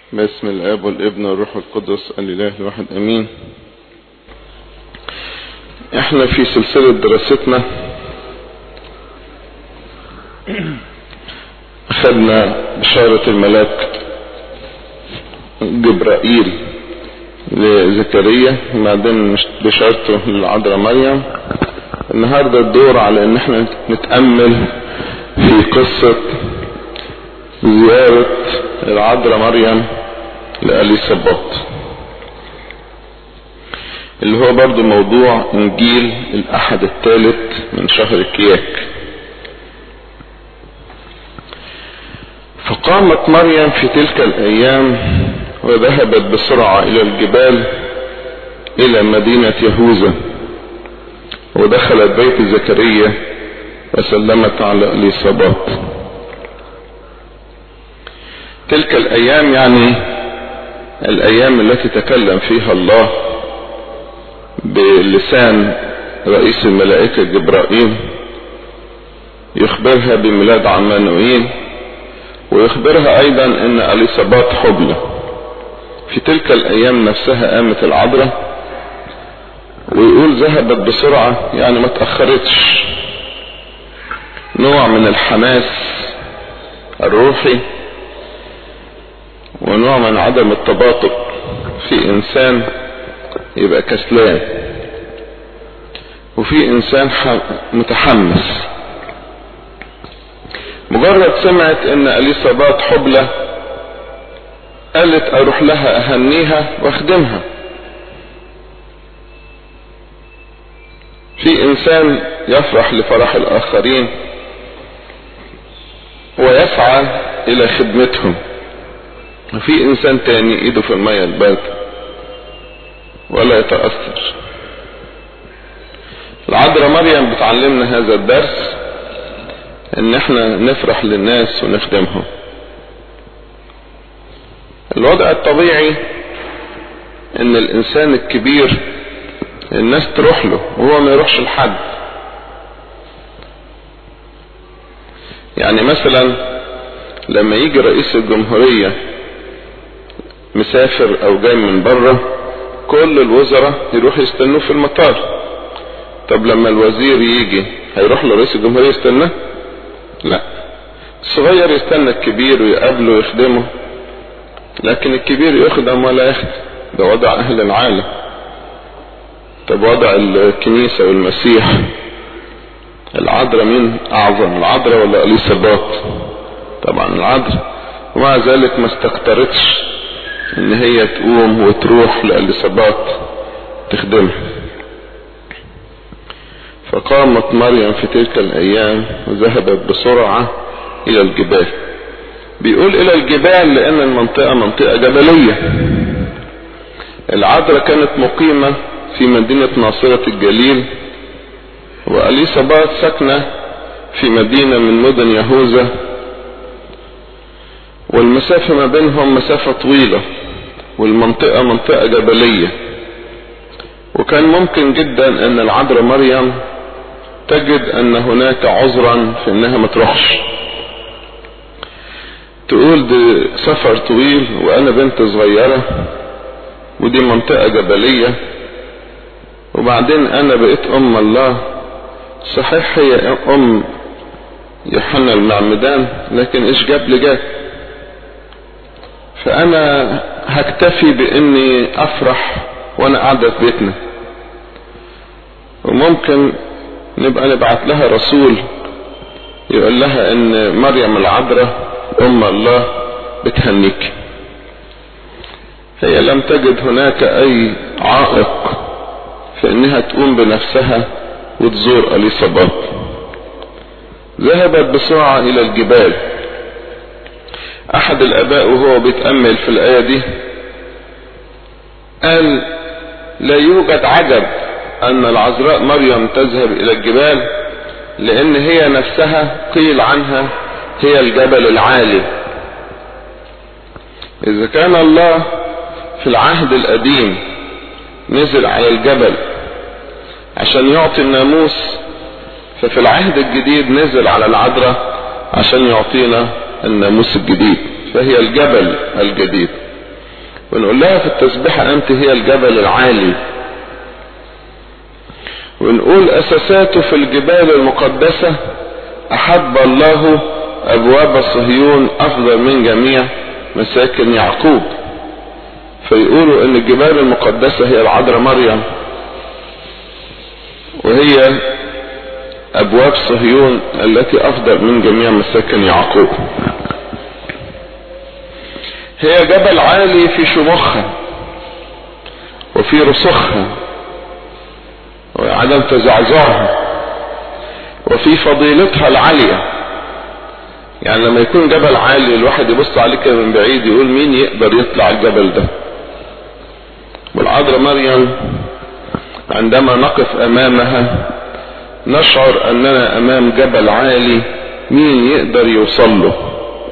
باسم الاب والابن والروح القدس الاله الواحد امين احنا في سلسلة دراستنا خدنا بشارة الملاك جبرائيل لزكريا وبعدين بشارته للعذراء مريم النهاردة الدور على ان احنا نتأمل في قصة زيارة العذراء مريم لأليسابات اللي هو برضو موضوع انجيل الاحد الثالث من شهر كياك فقامت مريم في تلك الايام وذهبت بسرعة الى الجبال الى مدينة يهوذا ودخلت بيت زكريا وسلمت على اليصابات تلك الايام يعني الايام التي تكلم فيها الله بلسان رئيس الملائكة جبرائيل يخبرها بميلاد عمانوئيل ويخبرها ايضا ان اليصابات حبلى في تلك الايام نفسها قامت العذراء ويقول ذهبت بسرعة يعني ما تأخرتش نوع من الحماس الروحي ونوع من عدم التباطؤ في انسان يبقى كسلان وفي انسان متحمس مجرد سمعت ان اليصابات حبلى قالت اروح لها اهنيها واخدمها في انسان يفرح لفرح الاخرين ويسعى الى خدمتهم وفي انسان تاني ايده في المية الباردة ولا يتأثر العذراء مريم بتعلمنا هذا الدرس ان احنا نفرح للناس ونخدمهم الوضع الطبيعي ان الانسان الكبير الناس تروح له وهو ما يروحش لحد يعني مثلا لما يجي رئيس الجمهورية مسافر او جاي من بره كل الوزراء يروح يستنوه في المطار طب لما الوزير يجي هيروح لرئيس الجمهورية يستناه لا الصغير يستنى الكبير ويقابله ويخدمه لكن الكبير يخدم ولا يخدم ده وضع اهل العالم طب وضع الكنيسة والمسيح العذراء مين اعظم العذراء ولا اليسابات طبعا العذراء ومع ذلك ما استكترتش ان هي تقوم وتروح لاليسابات تخدمها فقامت مريم في تلك الايام وذهبت بسرعة الى الجبال بيقول الى الجبال لان المنطقة منطقة جبلية العذراء كانت مقيمة في مدينة ناصرة الجليل واليسابات ساكنة في مدينة من مدن يهوذا والمسافة ما بينهم مسافة طويلة والمنطقة منطقة جبلية وكان ممكن جدا ان العذراء مريم تجد ان هناك عذرا في انها ما تروحش تقول ده سفر طويل وانا بنت صغيرة ودي منطقة جبلية وبعدين انا بقيت ام الله صحيح هي ام يوحنا المعمدان لكن ايش جاب لي جاب فانا هكتفي باني افرح وانا قاعدة في بيتنا وممكن نبقى نبعت لها رسول يقول لها ان مريم العذراء ام الله بتهنيك هي لم تجد هناك اي عائق في انها تقوم بنفسها وتزور اليصابات ذهبت بسرعة الى الجبال احد الاباء وهو بيتأمل في الاية دي قال لا يوجد عجب ان العذراء مريم تذهب الى الجبال لان هي نفسها قيل عنها هي الجبل العالي اذا كان الله في العهد القديم نزل على الجبل عشان يعطي الناموس ففي العهد الجديد نزل على العذراء عشان يعطينا الناموس الجديد فهي الجبل الجديد ونقول لها في التسبيحة أنت هي الجبل العالي ونقول أساساته في الجبال المقدسة أحب الله أبواب صهيون أفضل من جميع مساكن يعقوب فيقولوا أن الجبال المقدسة هي العذراء مريم وهي أبواب صهيون التي أفضل من جميع مساكن يعقوب هي جبل عالي في شموخها وفي رسوخها وعدم تزعزعها وفي فضيلتها العالية يعني لما يكون جبل عالي الواحد يبص عليه كده من بعيد يقول مين يقدر يطلع الجبل ده والعذراء مريم عندما نقف امامها نشعر اننا امام جبل عالي مين يقدر يوصل له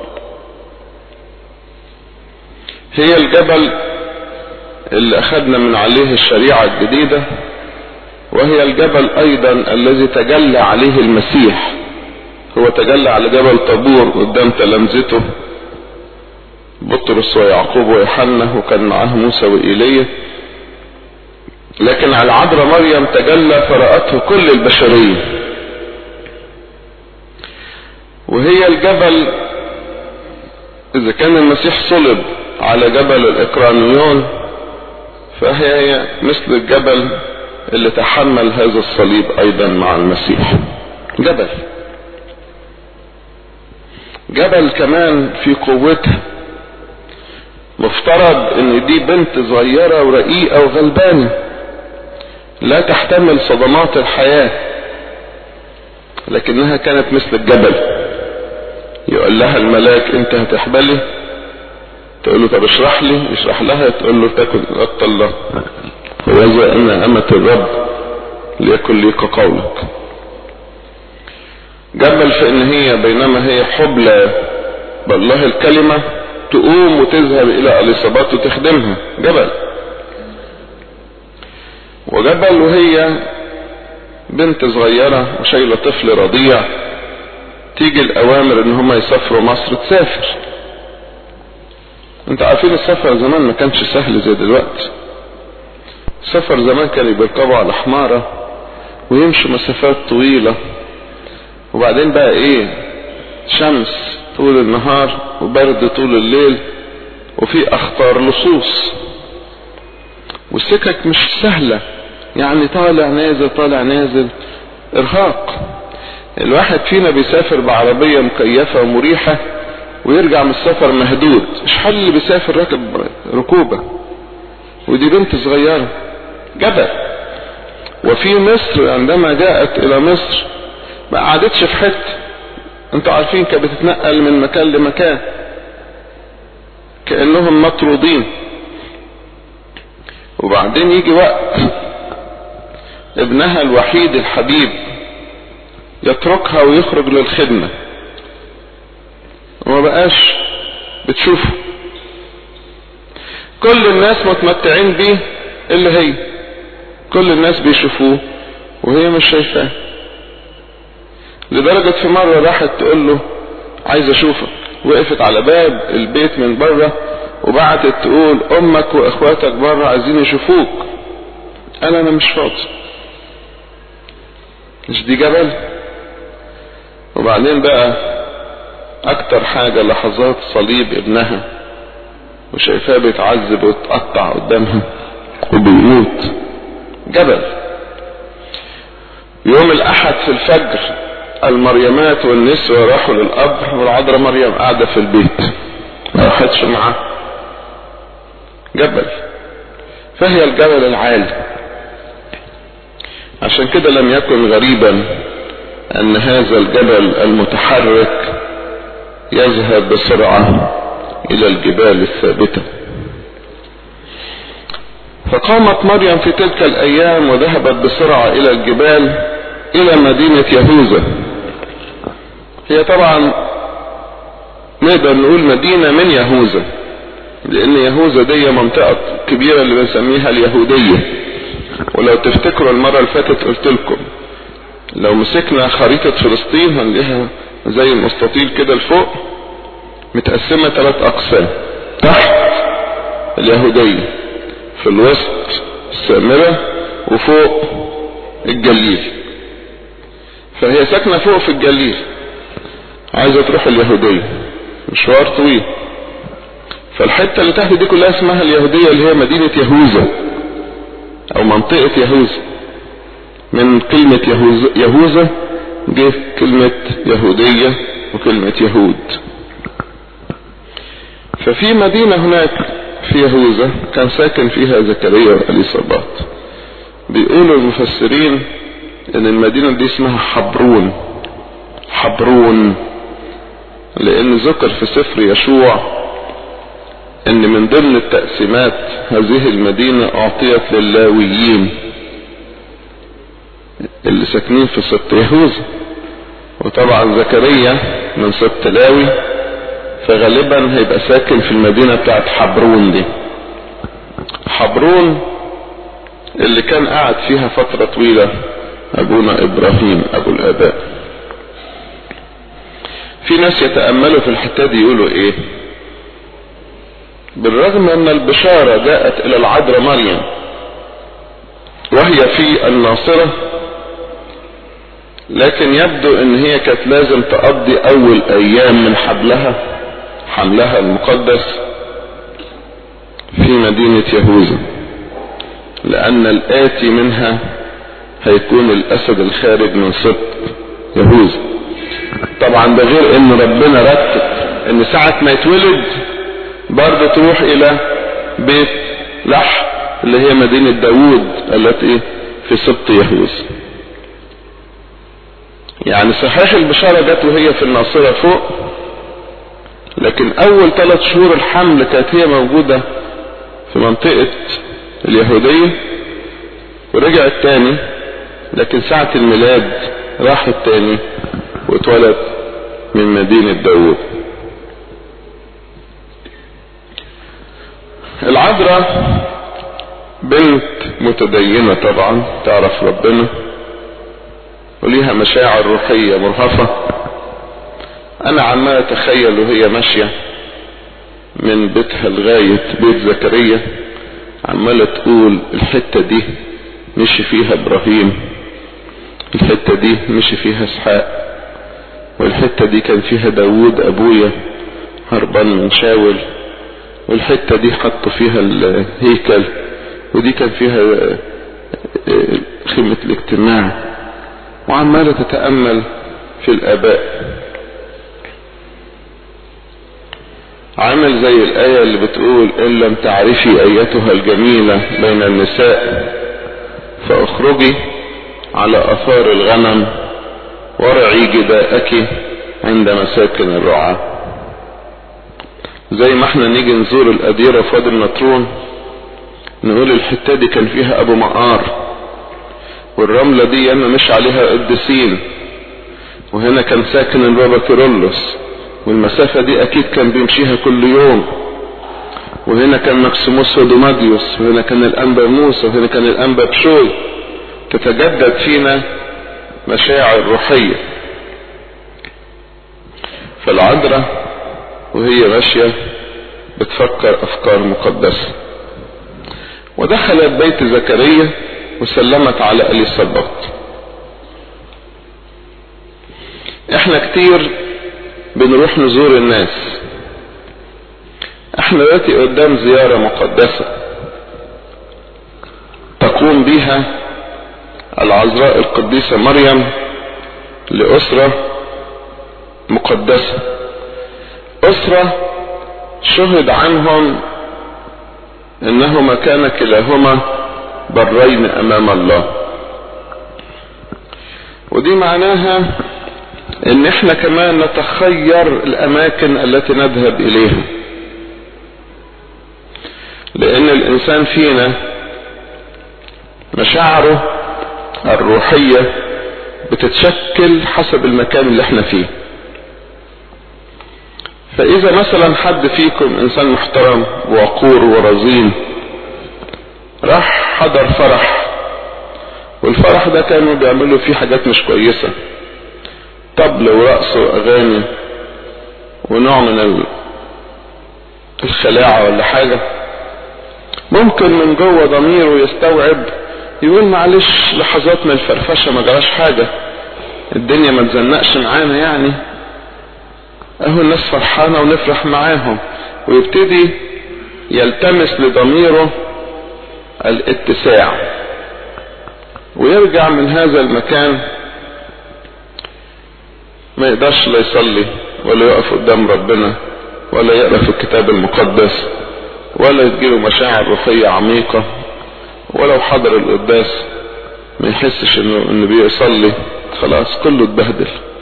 هي الجبل اللي اخذنا من عليه الشريعة الجديدة وهي الجبل ايضا الذي تجلى عليه المسيح هو تجلى على جبل طابور قدام تلامذته بطرس ويعقوب ويوحنا وكان معاه موسى وإيليا لكن على العذراء مريم تجلى فرأته كل البشرية وهي الجبل إذا كان المسيح صلب على جبل الإكرانيون فهي هي مثل الجبل اللي تحمل هذا الصليب أيضا مع المسيح جبل جبل كمان في قوتها مفترض ان دي بنت صغيرة ورقيقة وغلبانة لا تحتمل صدمات الحياة لكنها كانت مثل الجبل يقول لها الملاك انت هتحبلي تقول له طب اشرح لي اشرح لها تقول له تاكل غطى الله ويزا ان امة الرب ليكن لي كقولك جبل في ان هي بينما هي حبلى بالله الكلمة تقوم وتذهب الى اليصابات وتخدمها جبل وجبل وهي بنت صغيرة وشايلة طفل رضيع تيجي الاوامر ان هم يسافروا مصر تسافر انت عارفين السفر زمان ما كانش سهل زي دلوقتي السفر زمان كانوا بيركبوا على حمارة ويمشوا مسافات طويلة وبعدين بقى ايه شمس طول النهار وبرد طول الليل وفي اخطار لصوص والسكك مش سهلة يعني طالع نازل طالع نازل ارهاق الواحد فينا بيسافر بعربية مكيفة ومريحة ويرجع من السفر مهدود مش حل اللي بيسافر راكب ركوبة ودي بنت صغيرة جبل وفي مصر عندما جاءت الى مصر ما قعدتش في حته انتوا عارفين كانت بتتنقل من مكان لمكان كانهم مطرودين وبعدين يجي وقت ابنها الوحيد الحبيب يتركها ويخرج للخدمة وما بقاش بتشوفه كل الناس متمتعين بيه اللي هي كل الناس بيشوفوه وهي مش شايفاه لدرجة في مرة راحت تقول له عايز اشوفك وقفت على باب البيت من بره وبعتت تقول امك واخواتك بره عايزين يشوفوك انا انا مش فاضي مش دي جبل وبعدين بقى اكتر حاجة لحظات صليب ابنها وشايفاه بيتعذب ويتقطع قدامها وبيموت جبل يوم الاحد في الفجر المريمات والنسوة راحوا للقبر والعذراء مريم قاعدة في البيت ما راحتش معاه جبل فهي الجبل العالي عشان كده لم يكن غريبا ان هذا الجبل المتحرك يذهب بسرعة الى الجبال الثابتة فقامت مريم في تلك الايام وذهبت بسرعة الى الجبال الى مدينة يهوذا هي طبعا نقدر نقول مدينة من يهوذا لان يهوذا دي منطقة كبيرة اللي بنسميها اليهودية ولو تفتكروا المرة اللي فاتت قلت لكم لو مسكنا خريطة فلسطين هنلاقيها زي المستطيل كده لفوق متقسمة ثلاث اقسام تحت اليهودية في الوسط السامرة وفوق الجليل فهي ساكنة فوق في الجليل عايزة تروح اليهودية مشوار طويل فالحتة اللي تحت دي كلها اسمها اليهودية اللي هي مدينة يهوذا او منطقة يهوذا من كلمة يهوذا يهوذا جه كلمة يهودية وكلمة يهود ففي مدينة هناك في يهوذا كان ساكن فيها زكريا وأليصابات بيقولوا المفسرين ان المدينة دي اسمها حبرون حبرون لان ذكر في سفر يشوع ان من ضمن التقسيمات هذه المدينة اعطيت للاويين اللي ساكنين في سبط يهوذا وطبعا زكريا من سبط لاوي فغالبا هيبقى ساكن في المدينة بتاعت حبرون دي حبرون اللي كان قاعد فيها فترة طويلة ابونا ابراهيم ابو الاباء في ناس يتأملوا في الحتة دي يقولوا ايه بالرغم ان البشارة جاءت الى العذراء مريم وهي في الناصرة لكن يبدو ان هي كانت لازم تقضي اول ايام من حبلها حملها المقدس في مدينة يهوذا لان الاتي منها هيكون الاسد الخارج من سبط يهوذا طبعا ده غير ان ربنا رتب ان ساعة ما يتولد برضه تروح الى بيت لح اللي هي مدينة داوود التي في سبط يهوذا يعني صحيح البشارة جت وهي في الناصرة فوق لكن اول ثلاث شهور الحمل كانت هي موجودة في منطقة اليهودية ورجعت تاني لكن ساعة الميلاد راحت تاني واتولد من مدينة داوود العذراء بنت متدينة طبعا تعرف ربنا وليها مشاعر روحية مرهفة انا عمال اتخيل وهي ماشية من بيتها لغاية بيت زكريا عمالة تقول الحتة دي مشي فيها ابراهيم الحتة دي مشي فيها اسحاق والحتة دي كان فيها داوود ابويا هربان من شاول والحتة دي حطوا فيها الهيكل ودي كان فيها خيمة الاجتماع وعمالة تتأمل في الآباء عامل زي الآية اللي بتقول إن لم تعرفي أيتها الجميلة بين النساء فاخرجي على أثار الغنم وارعي جداءك عند مساكن الرعاة زي ما احنا نيجي نزور الأديرة في وادي النطرون نقول الحتة دي كان فيها أبو مقار والرملة دي ياما مش عليها قديسين وهنا كان ساكن البابا كيرلس والمسافة دي أكيد كان بيمشيها كل يوم وهنا كان مكسيموس ودوماديوس وهنا كان الأنبا موسى وهنا كان الأنبا بشوي تتجدد فينا مشاعر روحية فالعذراء وهي ماشية بتفكر أفكار مقدسة ودخلت بيت زكريا وسلمت على اليصابات احنا كتير بنروح نزور الناس احنا دلوقتي قدام زيارة مقدسة تقوم بها العذراء القديسة مريم لأسرة مقدسة أسرة شهد عنهم انهما كان كلاهما برين امام الله ودي معناها ان احنا كمان نتخير الاماكن التي نذهب اليها لان الانسان فينا مشاعره الروحية بتتشكل حسب المكان اللي احنا فيه فاذا مثلا حد فيكم انسان محترم ووقور ورزين راح حضر فرح والفرح ده كانوا بيعملوا فيه حاجات مش كويسة طبل ورقص واغاني ونوع من الخلاعة ولا حاجة ممكن من جوه ضميره يستوعب يقول معلش لحظات من الفرفشة ما جراش حاجة الدنيا ما تزنقش معانا يعني اهو الناس فرحانة ونفرح معاهم ويبتدي يلتمس لضميره الاتساع ويرجع من هذا المكان ما يقدرش لا يصلي ولا يقف قدام ربنا ولا يقرا في الكتاب المقدس ولا تجيله مشاعر روحية عميقة ولو حضر القداس ما يحسش انه انه بيصلي خلاص كله اتبهدل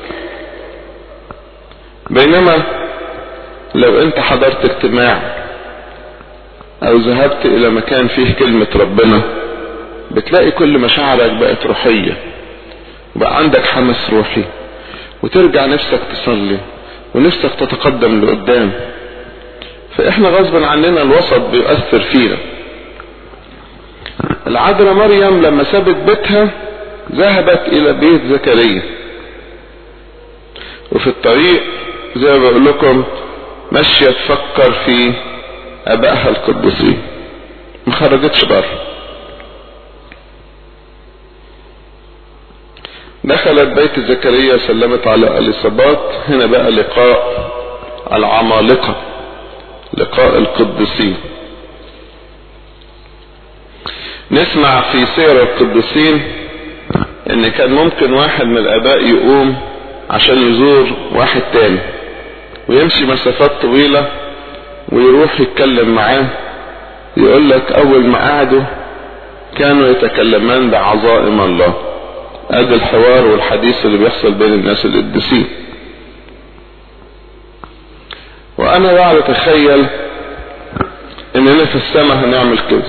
بينما لو انت حضرت اجتماع او ذهبت الى مكان فيه كلمة ربنا بتلاقي كل مشاعرك بقت روحية وبقى عندك حمس روحي وترجع نفسك تصلي ونفسك تتقدم لقدام فاحنا غصبا عننا الوسط بيؤثر فينا العذراء مريم لما سابت بيتها ذهبت الى بيت زكريا وفي الطريق زي ما بقول لكم ماشية تفكر في ابائها القديسين ما خرجتش بره دخلت بيت زكريا سلمت على اليصابات هنا بقى لقاء العمالقة لقاء القديسين نسمع في سير القديسين ان كان ممكن واحد من الاباء يقوم عشان يزور واحد تاني ويمشي مسافات طويلة ويروح يتكلم معاه يقول لك اول ما قعدوا كانوا يتكلمان بعظائم الله ادي الحوار والحديث اللي بيحصل بين الناس القديسين وانا بقعد اتخيل اننا في السماء هنعمل كده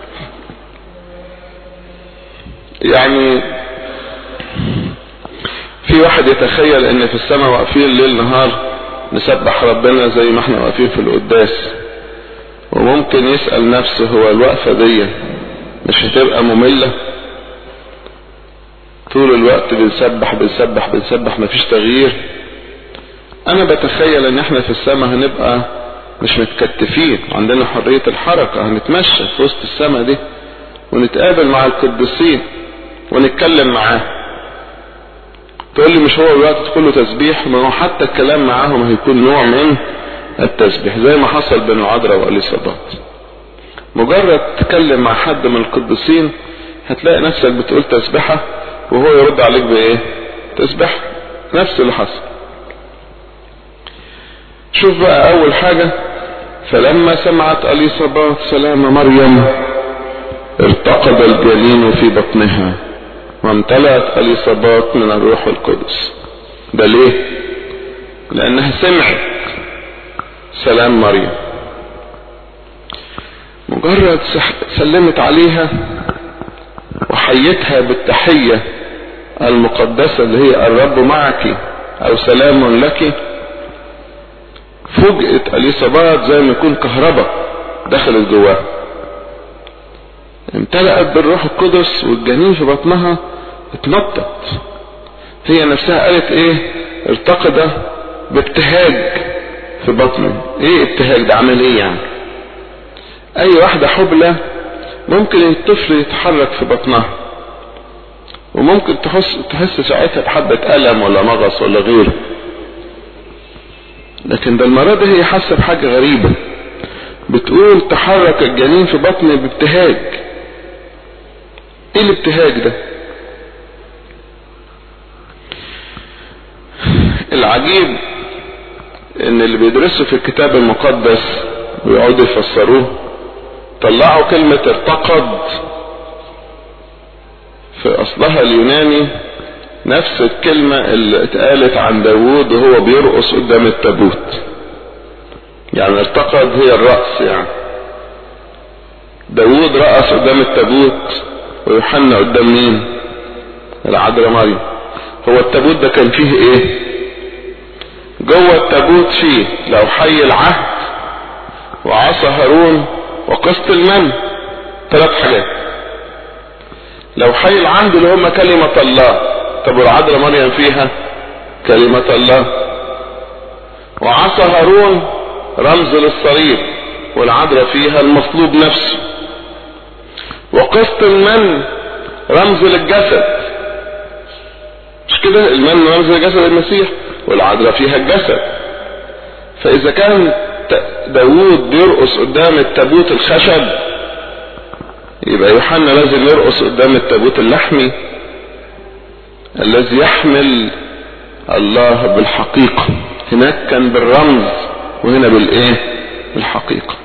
يعني في واحد يتخيل ان في السماء واقفين ليل نهار نسبح ربنا زي ما احنا واقفين في القداس وممكن يسأل نفسه هو الوقفة دي مش هتبقى مملة طول الوقت بنسبح بنسبح بنسبح مفيش تغيير انا بتخيل ان احنا في السماء هنبقى مش متكتفين عندنا حرية الحركة هنتمشى في وسط السماء دي ونتقابل مع القديسين ونتكلم معاه تقول لي مش هو الوقت كله تسبيح ما هو حتى الكلام معاهم هيكون نوع من التسبيح زي ما حصل بين العذراء واليصابات مجرد تتكلم مع حد من القديسين هتلاقي نفسك بتقول تسبحة وهو يرد عليك بايه تسبح نفس اللي حصل شوف بقى اول حاجة فلما سمعت اليصابات سلام مريم ارتقد الجنين في بطنها وامتلأت اليصابات من الروح القدس ده ليه لانها سمعت سلام مريم مجرد سلمت عليها وحيتها بالتحية المقدسة اللي هي الرب معك او سلام لك فوجئت اليصابات زي ما يكون كهرباء دخلت جواها امتلأت بالروح القدس والجنين في بطنها اتنطط هي نفسها قالت ايه ارتقد بابتهاج في بطني ايه ابتهاج ده عمل ايه يعني اي واحدة حبلة ممكن الطفل يتحرك في بطنها وممكن تحس تحس ساعتها بحبة ألم ولا مغص ولا غيره لكن ده المرة دي هي حاسة بحاجة غريبة بتقول تحرك الجنين في بطني بابتهاج ايه الابتهاج ده العجيب ان اللي بيدرسوا في الكتاب المقدس ويقعدوا يفسروه طلعوا كلمة ارتقد في اصلها اليوناني نفس الكلمة اللي اتقالت عن داوود وهو بيرقص قدام التابوت يعني ارتقد هي الرأس يعني داوود رقص قدام التابوت ويوحنا قدام مين العذراء مريم هو التابوت ده كان فيه ايه جوه التابوت فيه لو حي العهد وعصا هارون وقسط المن ثلاث حاجات لو حي العهد اللي هم كلمة الله طب والعذراء مريم فيها كلمة الله وعصا هارون رمز للصليب والعذراء فيها المصلوب نفسه وقسط المن رمز للجسد مش كده المن رمز لجسد المسيح والعذراء فيها الجسد فاذا كان داوود بيرقص قدام التابوت الخشب يبقى يوحنا لازم يرقص قدام التابوت اللحمي الذي يحمل الله بالحقيقة هناك كان بالرمز وهنا بالايه بالحقيقة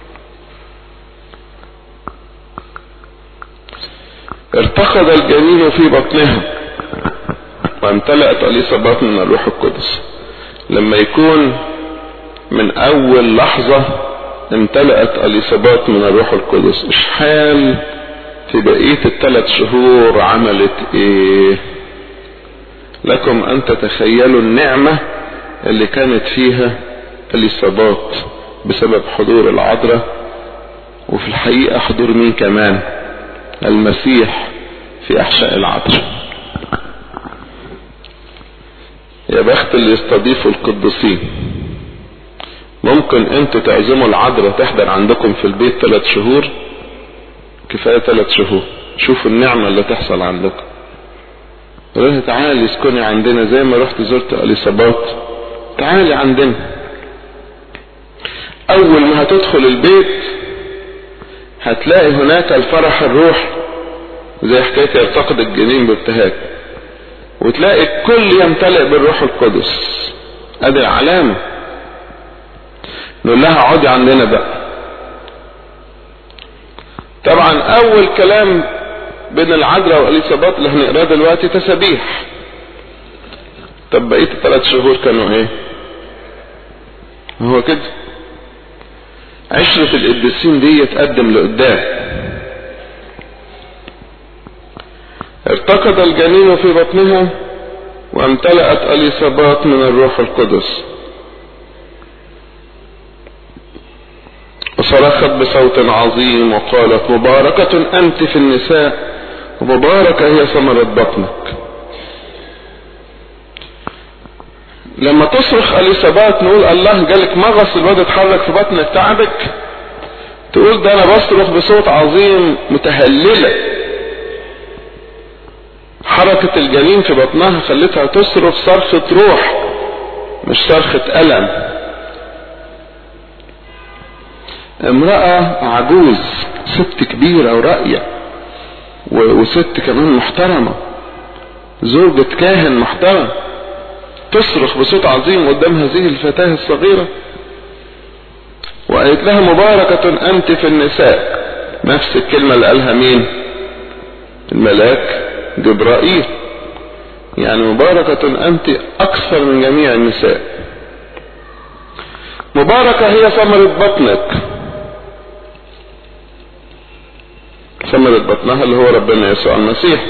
ارتقد الجنين في بطنها وامتلأت اليصابات من الروح القدس لما يكون من اول لحظة امتلأت اليصابات من الروح القدس اشحال في بقية الثلاث شهور عملت ايه لكم ان تتخيلوا النعمة اللي كانت فيها اليصابات بسبب حضور العذراء وفي الحقيقة حضور مين كمان المسيح في احشاء العذراء يا بخت اللي يستضيفوا القديسين ممكن انتوا تعزموا العذراء تحضر عندكم في البيت ثلاث شهور كفاية ثلاث شهور شوفوا النعمة اللي تحصل عندكم قولها تعالي اسكني عندنا زي ما رحت زرت اليصابات تعالي عندنا اول ما هتدخل البيت هتلاقي هناك الفرح الروح زي حكاية يرتقد الجنين بابتهاج وتلاقي الكل يمتلئ بالروح القدس ادي العلامة نقول لها اقعدي عندنا بقى طبعا اول كلام بين العذراء واليصابات اللي هنقراه دلوقتي تسابيح طب بقية الثلاث شهور كانوا ايه هو كده عشرة القديسين دي يتقدم لقدام ارتقد الجنين في بطنها وامتلأت اليصابات من الروح القدس وصرخت بصوت عظيم وقالت مباركة أنت في النساء ومباركة هي ثمرة بطنك لما تصرخ اليسابات نقول الله جالك مغص الواد اتحرك في بطنك تعبك تقول ده انا بصرخ بصوت عظيم متهللة حركة الجنين في بطنها خلتها تصرخ صرخة روح مش صرخة ألم امرأة عجوز ست كبيرة وراقية وست كمان محترمة زوجة كاهن محترم تصرخ بصوت عظيم قدام هذه الفتاة الصغيرة وقالت لها مباركة أنت في النساء نفس الكلمة اللي قالها مين الملاك جبرائيل يعني مباركة أنت أكثر من جميع النساء مباركة هي ثمرة بطنك ثمرة بطنها اللي هو ربنا يسوع المسيح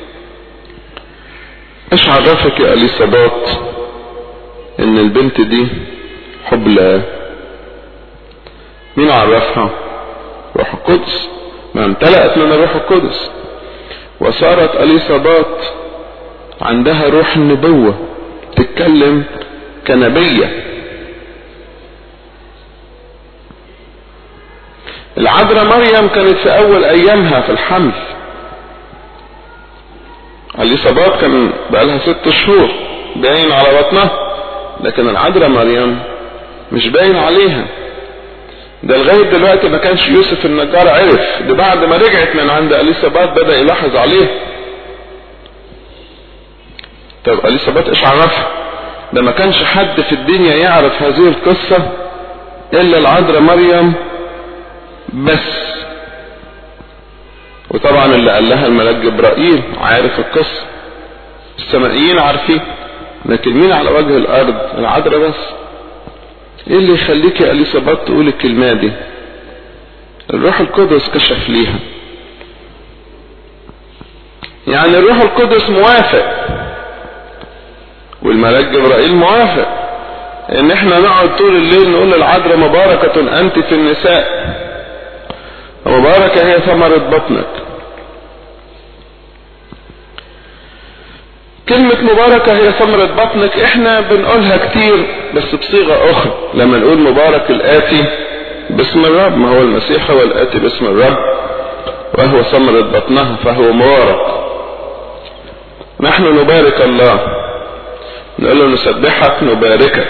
ايش عرفك يا اليسابات ان البنت دي حبلى مين عرفها روح القدس ما امتلأت من الروح القدس وصارت اليسابات عندها روح النبوة تتكلم كنبية العذراء مريم كانت في اول ايامها في الحمل اليصابات كان بقالها ست شهور باين على بطنها لكن العذراء مريم مش باين عليها ده لغاية دلوقتي ما كانش يوسف النجار عرف ده بعد ما رجعت من عند اليصابات بدأ يلاحظ عليها طب اليصابات ايش عرفها ده ما كانش حد في الدنيا يعرف هذه القصة الا العذراء مريم بس وطبعا اللي قال لها الملاك جبرائيل عارف القصة السمائيين عارفين لكن مين على وجه الارض العذراء بس ايه اللي يخليك يا اليسابات تقول الكلمة دي الروح القدس كشف ليها يعني الروح القدس موافق والملاك جبرائيل موافق ان احنا نقعد طول الليل نقول للعذراء مباركة انت في النساء ومباركة هي ثمرة بطنك كلمة مباركة هي ثمرة بطنك احنا بنقولها كتير بس بصيغة اخرى لما نقول مبارك الاتي باسم الرب ما هو المسيح هو الاتي باسم الرب وهو ثمرة بطنها فهو مبارك نحن نبارك الله نقول له نسبحك نباركك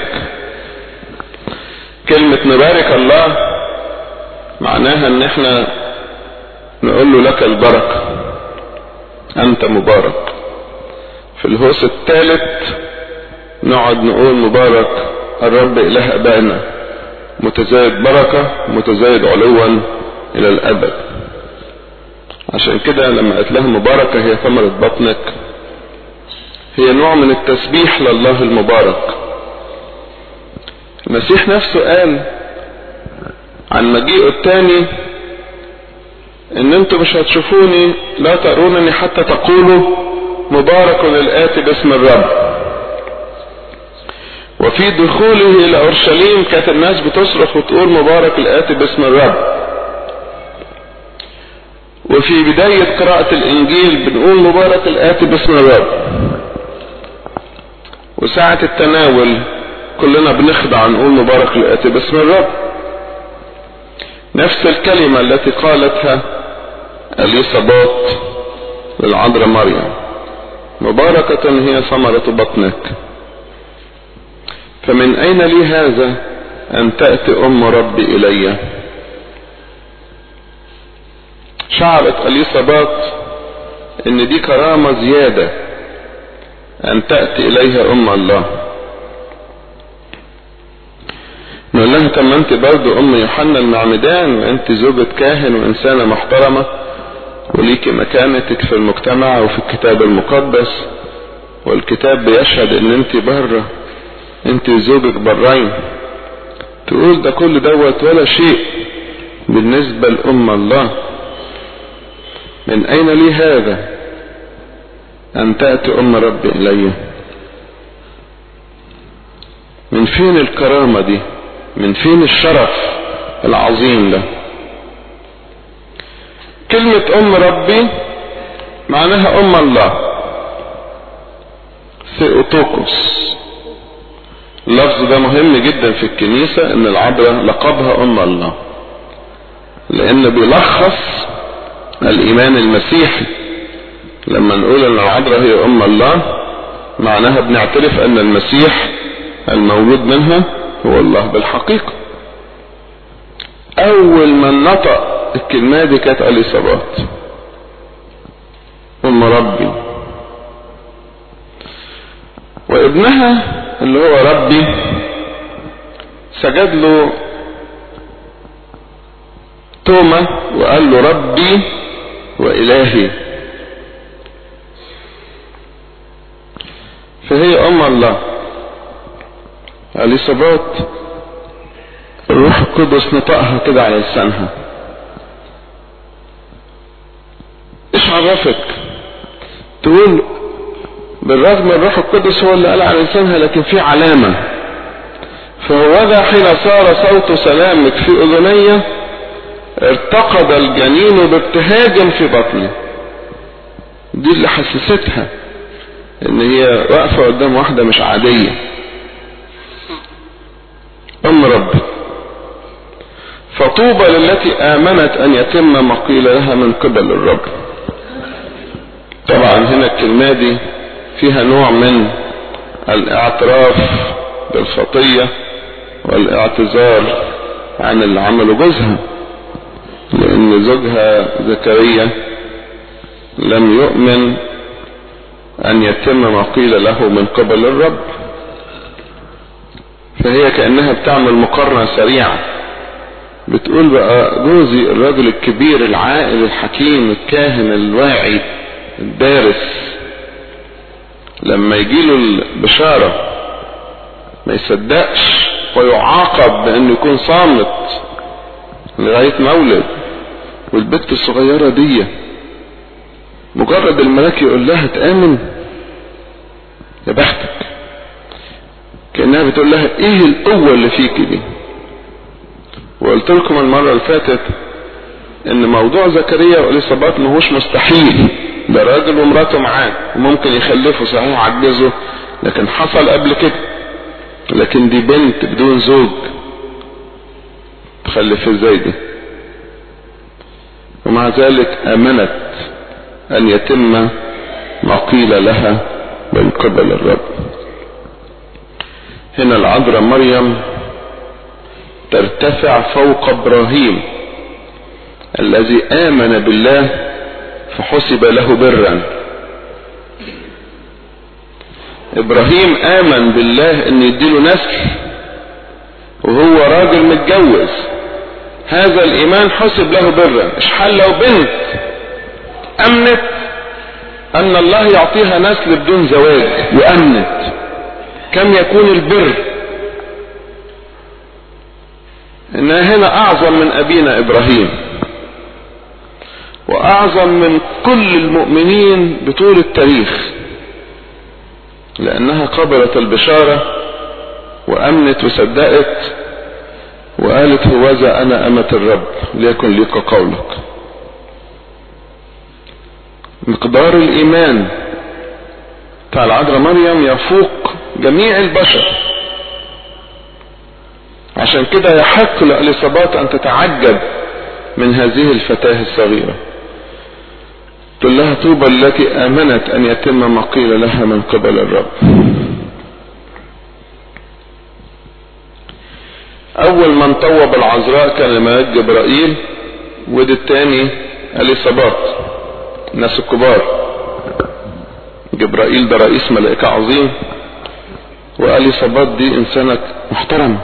كلمة نبارك الله معناها ان احنا نقول له لك البركة انت مبارك في الهوس الثالث نقعد نقول مبارك الرب اله ابائنا متزايد بركة متزايد علوا الى الابد عشان كده لما قالت لها مباركة هي ثمرة بطنك هي نوع من التسبيح لله المبارك المسيح نفسه قال عن مجيئه الثاني ان انتم مش هتشوفوني لا ترونني حتى تقولوا مبارك الآتي باسم الرب وفي دخوله الى اورشليم كانت الناس بتصرخ وتقول مبارك الآتي باسم الرب وفي بداية قراءة الانجيل بنقول مبارك الآتي باسم الرب وساعة التناول كلنا بنخضع نقول مبارك الآتي باسم الرب نفس الكلمة التي قالتها اليصابات للعذراء مريم مباركة هي ثمرة بطنك فمن أين لي هذا أن تأتي أم ربي إلي شعرت اليصابات ان دي كرامة زيادة ان تأتي اليها ام الله نقول لها طب ما انت برضه ام يوحنا المعمدان وانت زوجة كاهن وانسانة محترمة وليكي مكانتك في المجتمع وفي الكتاب المقدس والكتاب بيشهد ان انت بره انت زوجك برين تقول ده كل دوت ولا شيء بالنسبة لأم الله من أين لي هذا أن تأتي أم ربي إلي من فين الكرامة دي من فين الشرف العظيم ده كلمة أم ربي معناها أم الله ثيوتوكوس اللفظ ده مهم جدا في الكنيسة ان العذراء لقبها ام الله لان بيلخص الايمان المسيحي لما نقول ان العذراء هي ام الله معناها بنعترف ان المسيح المولود منها هو الله بالحقيقة اول من نطق الكلمة دي كانت اليصابات ام ربي وابنها اللي هو ربي سجد له توما وقال له ربي وإلهي فهي أم الله اليصابات الروح القدس نطقها كده على لسانها ايش عرفك تقول بالرغم الروح القدس هو اللي قال على لسانها لكن في علامة فهوذا حين صار صوت سلامك في أذني ارتقد الجنين بابتهاج في بطني دي اللي حسستها ان هي واقفة قدام واحدة مش عادية ام ربي فطوبى للتي امنت ان يتم ما قيل لها من قبل الرب طبعا هنا الكلمة دي فيها نوع من الاعتراف بالخطية والاعتذار عن اللي عمله جوزها لان زوجها زكريا لم يؤمن ان يتم ما قيل له من قبل الرب فهي كأنها بتعمل مقارنة سريعة بتقول بقى جوزي الراجل الكبير العاقل الحكيم الكاهن الواعي الدارس لما يجيله البشارة ما يصدقش ويعاقب بانه يكون صامت لغاية مولد والبنت الصغيرة دي مجرد الملاك يقول لها تآمن يا بختك كأنها بتقول لها ايه القوة اللي فيك دي وقلت لكم المرة اللي فاتت ان موضوع زكريا واليصابات ماهوش مستحيل ده راجل ومراته معاه وممكن يخلفوا صحيح عجزوا لكن حصل قبل كده لكن دي بنت بدون زوج تخلف ازاي دي ومع ذلك امنت ان يتم ما قيل لها من قبل الرب هنا العذراء مريم ترتفع فوق ابراهيم الذي امن بالله فحسب له برا ابراهيم امن بالله ان يديله نسل وهو راجل متجوز هذا الايمان حسب له برا اشحال لو بنت امنت ان الله يعطيها نسل بدون زواج وامنت كم يكون البر انها هنا اعظم من ابينا ابراهيم واعظم من كل المؤمنين بطول التاريخ لانها قبلت البشارة وامنت وصدقت وقالت هوذا انا امة الرب ليكن لك قولك مقدار الايمان بتاع العذراء مريم يفوق جميع البشر عشان كده يحق لإليصابات ان تتعجب من هذه الفتاة الصغيرة تقول لها طوبى التي امنت ان يتم ما قيل لها من قبل الرب اول من طوب العذراء كان الملاك جبرائيل ودي التاني اليصابات الناس الكبار جبرائيل ده رئيس ملائكة عظيم واليصابات دي انسانة محترمة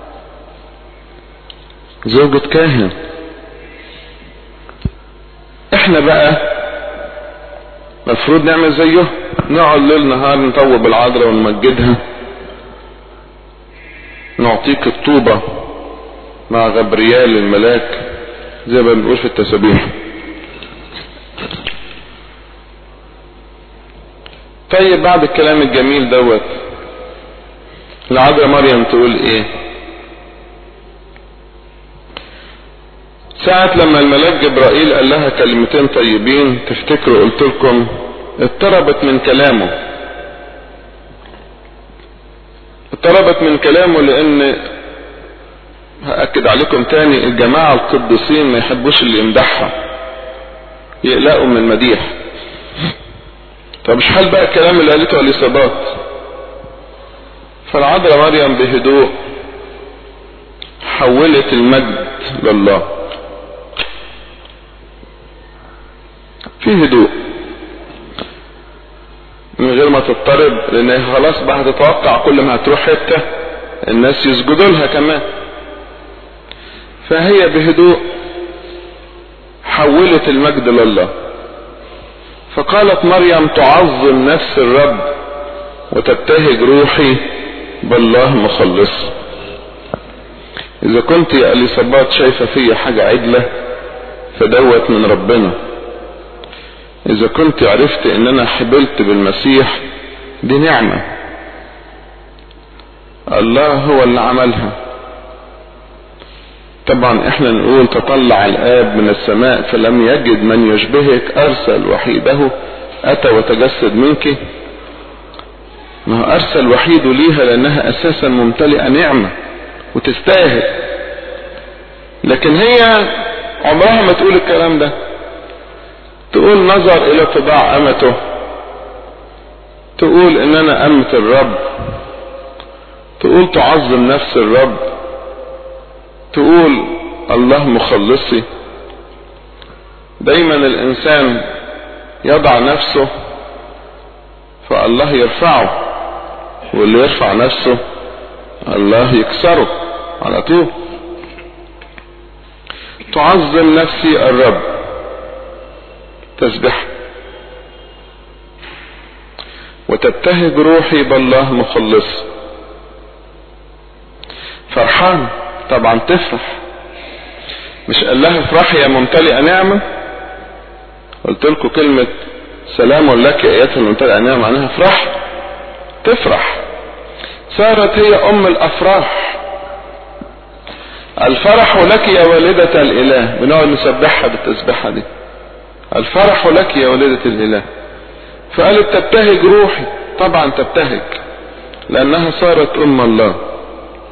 زوجة كاهن احنا بقى مفروض نعمل زيه نقعد ليل نهار نطوب العذراء ونمجدها نعطيك الطوبة مع غبريال الملاك زي ما بنقول في التسابيح طيب بعد الكلام الجميل دوت العذراء مريم تقول ايه ساعة لما الملاك جبرائيل قال لها كلمتين طيبين تفتكروا قلت لكم اضطربت من كلامه اضطربت من كلامه لان هأكد عليكم تاني الجماعة القديسين ما يحبوش اللي يمدحها يقلقوا من المديح طب مش حال بقى الكلام اللي قالته اليصابات فالعذراء مريم بهدوء حولت المجد لله في هدوء من غير ما تضطرب لان خلاص بقى هتتوقع كل ما هتروح حته الناس يسجدوا لها كمان فهي بهدوء حولت المجد لله فقالت مريم تعظم نفس الرب وتبتهج روحي بالله مخلص اذا كنت يا اليصابات شايفة فيا حاجة عدلة فدوت من ربنا اذا كنت عرفت ان انا حبلت بالمسيح دي نعمة الله هو اللي عملها طبعا احنا نقول تطلع الاب من السماء فلم يجد من يشبهك ارسل وحيده اتى وتجسد منك ما هو ارسل وحيده ليها لانها اساسا ممتلئه نعمه وتستاهل لكن هي عمرها ما تقول الكلام ده تقول نظر الى طباع امته تقول ان انا امة الرب تقول تعظم نفس الرب تقول الله مخلصي دايما الانسان يضع نفسه فالله يرفعه واللي يرفع نفسه الله يكسره على طول تعظم نفسي الرب تسبح وتبتهج روحي بالله مخلص فرحان طبعا تفرح مش قال لها افرحي يا ممتلئة نعمة قلت لكم كلمة سلام لك يا ايتها الممتلئة نعمة معناها افرح تفرح صارت هي ام الافراح الفرح لك يا والدة الاله بنقعد نسبحها بالتسبيحة دي الفرح لك يا والدة الاله فقالت تبتهج روحي طبعا تبتهج لانها صارت ام الله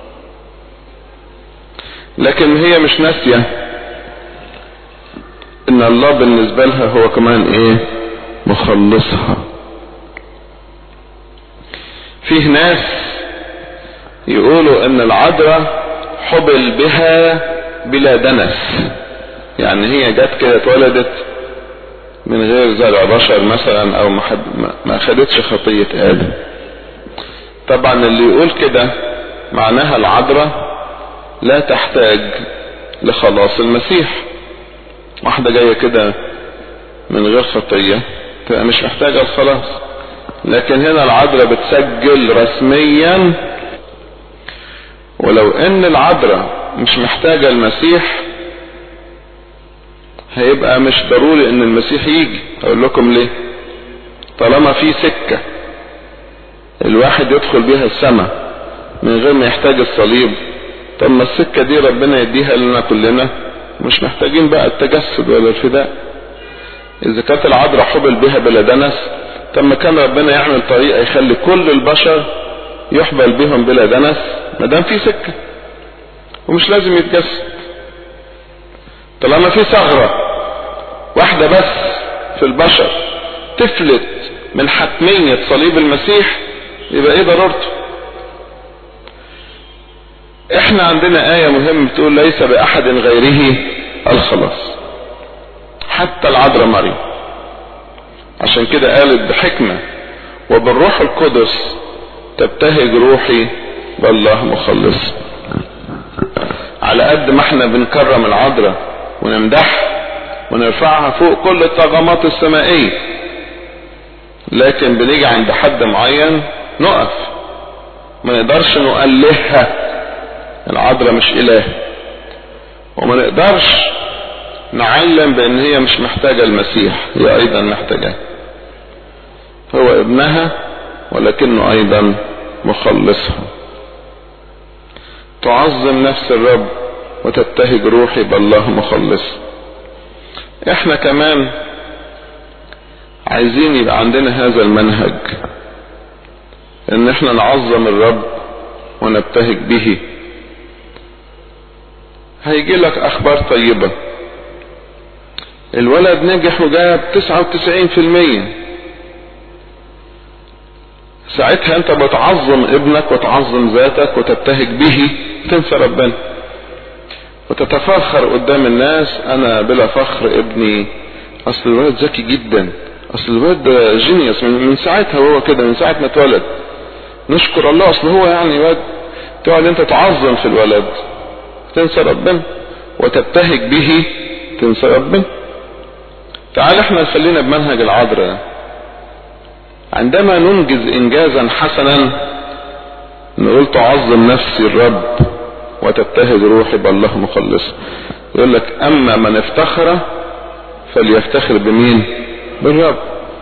لكن هي مش ناسية ان ان الله بالنسبة لها هو كمان ايه مخلصها فيه ناس يقولوا ان العذراء حبل بها بلا دنس يعني هي جت كده اتولدت من غير زرع بشر مثلا او ما, حد ما اخدتش خطية ادم طبعا اللي يقول كده معناها العذراء لا تحتاج لخلاص المسيح واحدة جاية كده من غير خطية تبقى مش محتاجة الخلاص لكن هنا العذراء بتسجل رسميا ولو ان العذراء مش محتاجة المسيح هيبقى مش ضروري ان المسيح يجي اقول لكم ليه طالما في سكة الواحد يدخل بيها السماء من غير ما يحتاج الصليب طب ما السكة دي ربنا يديها لنا كلنا مش محتاجين بقى التجسد ولا الفداء اذا كانت العذراء حبل بها بلا دنس طب ما كان ربنا يعمل طريقة يخلي كل البشر يحبل بهم بلا دنس ما دام في سكة ومش لازم يتجسد طالما في ثغرة واحدة بس في البشر تفلت من حتمية صليب المسيح يبقى ايه ضرورته احنا عندنا آية مهمة بتقول ليس بأحد غيره الخلاص حتى العذراء مريم عشان كده قالت بحكمة وبالروح القدس تبتهج روحي بالله مخلص على قد ما احنا بنكرم العذراء ونمدحها ونرفعها فوق كل الطاقمات السمائية لكن بنيجي عند حد معين نقف ما نقدرش نؤلهها العذراء مش اله وما نقدرش نعلم بان هي مش محتاجة المسيح هي ايضا محتاجة هو ابنها ولكنه ايضا مخلصها تعظم نفس الرب وتبتهج روحي بالله مخلص احنا كمان عايزين يبقى عندنا هذا المنهج ان احنا نعظم الرب ونبتهج به هيجي لك اخبار طيبة الولد نجح وجاب تسعة وتسعين في المية ساعتها انت بتعظم ابنك وتعظم ذاتك وتبتهج به تنسى ربنا وتتفاخر قدام الناس انا بلا فخر ابني اصل الولد ذكي جدا اصل الولد ده جينيوس من, من ساعتها وهو كده من ساعة ما اتولد نشكر الله اصل هو يعني ولد تقعد انت تعظم في الولد تنسى ربنا وتبتهج به تنسى ربنا تعال احنا خلينا بمنهج العذراء عندما ننجز انجازا حسنا نقول تعظم نفسي الرب وتبتهج روحي بالله مخلص يقول لك اما من افتخر فليفتخر بمين بالرب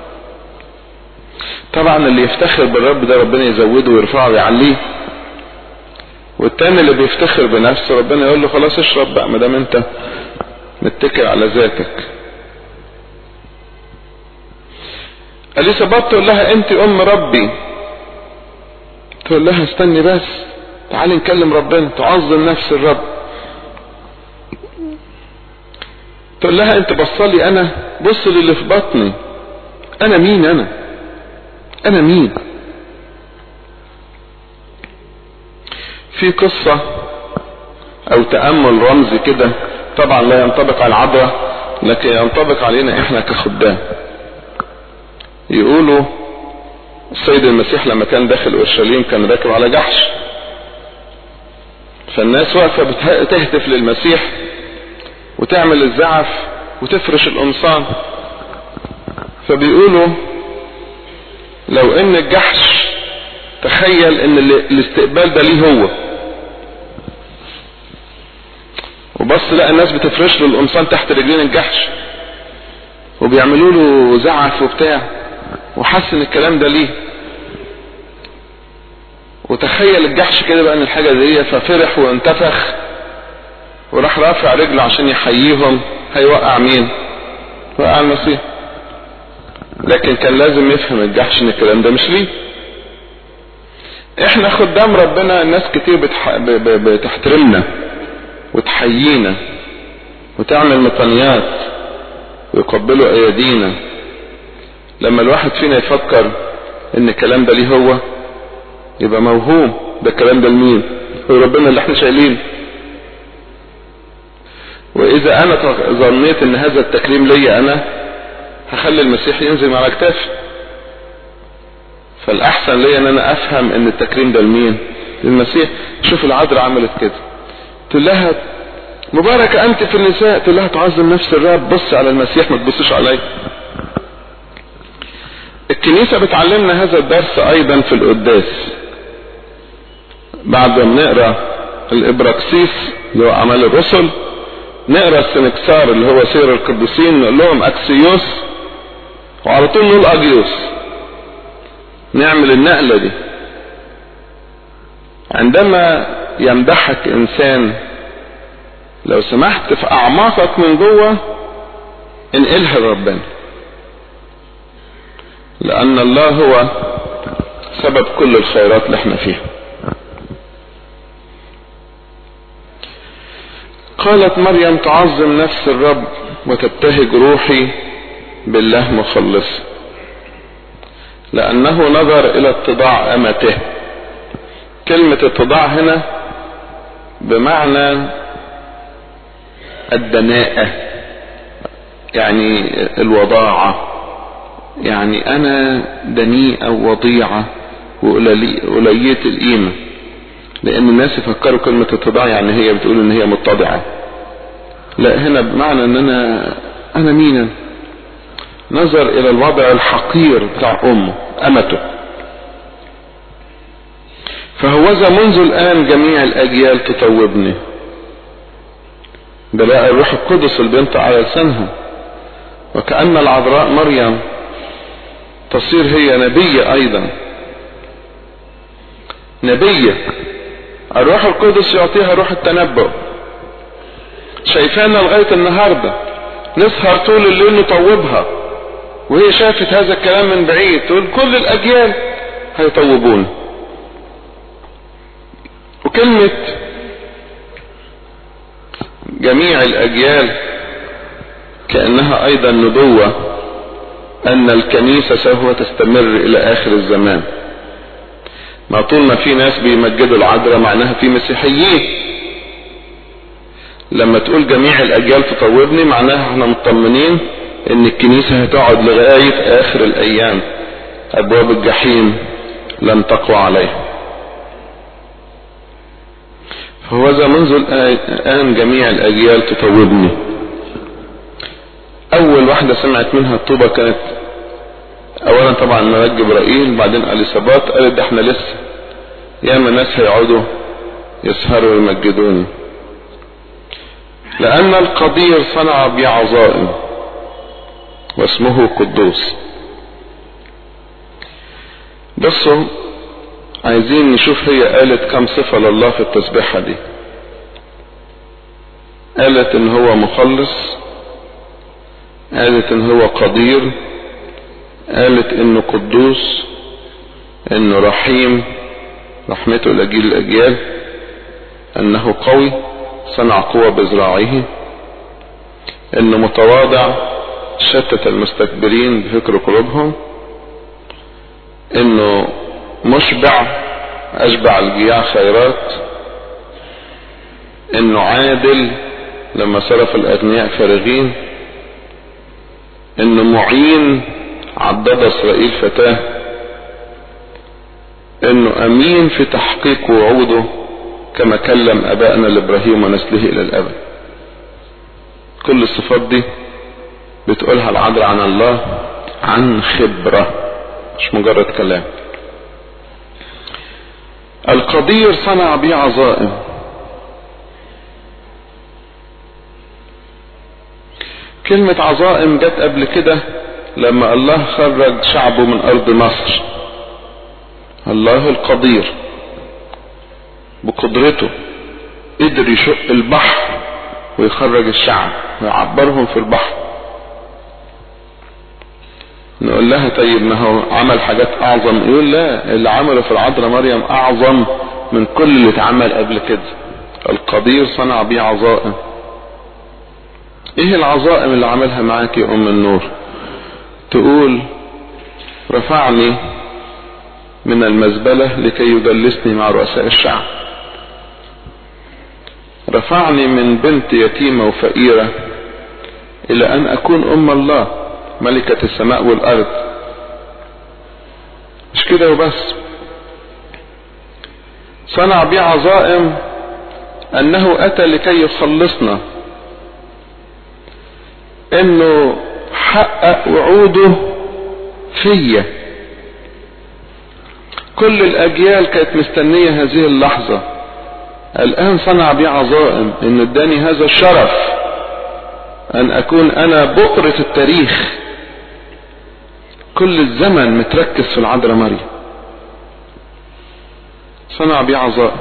طبعا اللي يفتخر بالرب ده ربنا يزوده ويرفعه ويعليه والتاني اللي بيفتخر بنفسه ربنا يقول له خلاص اشرب بقى ما دام انت متكل على ذاتك اليسابات تقول لها انت ام ربي تقول لها استني بس تعالي نكلم ربنا تعظم نفس الرب تقول لها انت بصلي انا بص للي في بطني انا مين انا انا مين في قصة او تأمل رمزي كده طبعا لا ينطبق على العذراء لكن ينطبق علينا احنا كخدام يقولوا السيد المسيح لما كان داخل اورشليم كان راكب على جحش فالناس واقفه بتهتف للمسيح وتعمل الزعف وتفرش القمصان فبيقولوا لو ان الجحش تخيل ان الاستقبال ده ليه هو وبص لقى الناس بتفرش له القمصان تحت رجلين الجحش وبيعملوا له زعف وبتاع وحس ان الكلام ده ليه وتخيل الجحش كده بقى ان الحاجة دي ففرح وانتفخ وراح رافع رجله عشان يحييهم هيوقع مين وقع المسيح لكن كان لازم يفهم الجحش ان الكلام ده مش ليه احنا خدام ربنا الناس كتير بتح... ب... ب... بتحترمنا وتحيينا وتعمل مطنيات ويقبلوا ايدينا لما الواحد فينا يفكر ان الكلام ده ليه هو يبقى موهوم ده الكلام ده لمين هو ربنا اللي احنا شايلين واذا انا ظنيت ان هذا التكريم ليا انا هخلي المسيح ينزل على كتافي فالاحسن ليا ان انا افهم ان التكريم ده لمين للمسيح شوف العذراء عملت كده تقول لها مباركة انت في النساء تقول لها تعظم نفس الرب بص على المسيح ما تبصش علي الكنيسة بتعلمنا هذا الدرس ايضا في القداس بعد ما نقرا الابراكسيس اللي هو اعمال الرسل نقرا السنكسار اللي هو سير القديسين نقول لهم اكسيوس وعلى طول نقول اجيوس نعمل النقلة دي عندما يمدحك انسان لو سمحت في اعماقك من جوه انقلها لربنا لان الله هو سبب كل الخيرات اللي احنا فيها قالت مريم تعظم نفس الرب وتبتهج روحي بالله مخلص لأنه نظر إلى اتضاع أمته كلمة اتضاع هنا بمعنى الدناءة يعني الوضاعة يعني أنا دنيئة ووضيعة وقليلة القيمة لأن الناس يفكروا كلمة اتضاع يعني هي بتقول إن هي متضعة لا هنا بمعنى إن أنا أنا مين نظر إلى الوضع الحقير بتاع أمه أمته فهوذا منذ الآن جميع الأجيال تطوبني بلاء الروح القدس اللي بينطق على لسانها وكأن العذراء مريم تصير هي نبية أيضا نبية الروح القدس يعطيها روح التنبؤ شايفانا لغاية النهاردة نسهر طول الليل نطوبها وهي شافت هذا الكلام من بعيد تقول كل الأجيال هيطوبون وكلمة جميع الأجيال كأنها أيضا نبوة أن الكنيسة سوف تستمر إلى آخر الزمان ما طول ما في ناس بيمجدوا العذراء معناها في مسيحيين لما تقول جميع الأجيال تطوبني معناها احنا مطمنين ان الكنيسة هتقعد لغاية آخر الأيام أبواب الجحيم لن تقوى عليها فهذا منذ الآن جميع الأجيال تطوبني أول واحدة سمعت منها الطوبة كانت أولا طبعا ملاك جبرائيل بعدين أليصابات قالت ده احنا لسه ياما ناس هيقعدوا يسهروا ويمجدوني لأن القدير صنع بي عظائم واسمه قدوس بصوا عايزين نشوف هي قالت كم صفة لله في التسبيحة دي قالت ان هو مخلص قالت ان هو قدير قالت انه قدوس انه رحيم رحمته لجيل الاجيال انه قوي صنع قوة بذراعه انه متواضع شتت المستكبرين بفكر قلوبهم انه مشبع اشبع الجياع خيرات انه عادل لما صرف الاغنياء فارغين انه معين عضد اسرائيل فتاه انه امين في تحقيق وعوده كما كلم ابائنا لابراهيم ونسله الى الابد كل الصفات دي بتقولها العذراء عن الله عن خبرة مش مجرد كلام القدير صنع بي عظائم كلمة عظائم جت قبل كده لما الله خرج شعبه من أرض مصر الله القدير بقدرته قدر يشق البحر ويخرج الشعب ويعبرهم في البحر نقول لها طيب ما هو عمل حاجات اعظم يقول لا اللي عمله في العذراء مريم اعظم من كل اللي اتعمل قبل كده القدير صنع بيه عظائم ايه العظائم اللي عملها معاك يا ام النور تقول رفعني من المزبلة لكي يجلسني مع رؤساء الشعب رفعني من بنت يتيمة وفقيرة الى ان اكون ام الله ملكة السماء والارض مش كده وبس صنع بي عظائم انه اتى لكي يخلصنا انه حقق وعوده فيا كل الاجيال كانت مستنية هذه اللحظة الان صنع بي عظائم ان اداني هذا الشرف ان اكون انا بؤرة التاريخ كل الزمن متركز في العذراء مريم صنع بي عظائم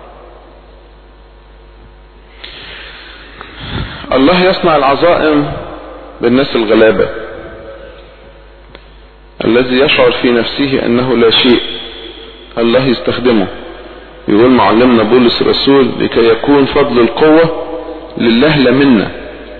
الله يصنع العظائم بالناس الغلابة الذي يشعر في نفسه انه لا شيء الله يستخدمه يقول معلمنا بولس الرسول لكي يكون فضل القوة لله لا منا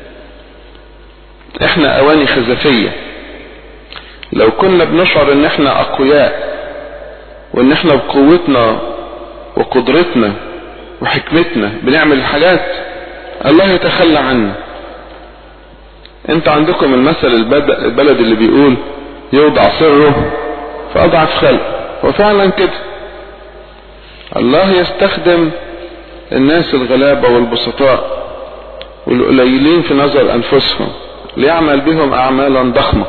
احنا اواني خزفية لو كنا بنشعر ان احنا اقوياء وان احنا بقوتنا وقدرتنا وحكمتنا بنعمل الحاجات الله يتخلى عنا انت عندكم المثل البلد اللي بيقول يوضع سره في اضعف خلق وفعلا كده الله يستخدم الناس الغلابة والبسطاء والقليلين في نظر انفسهم ليعمل بهم اعمالا ضخمة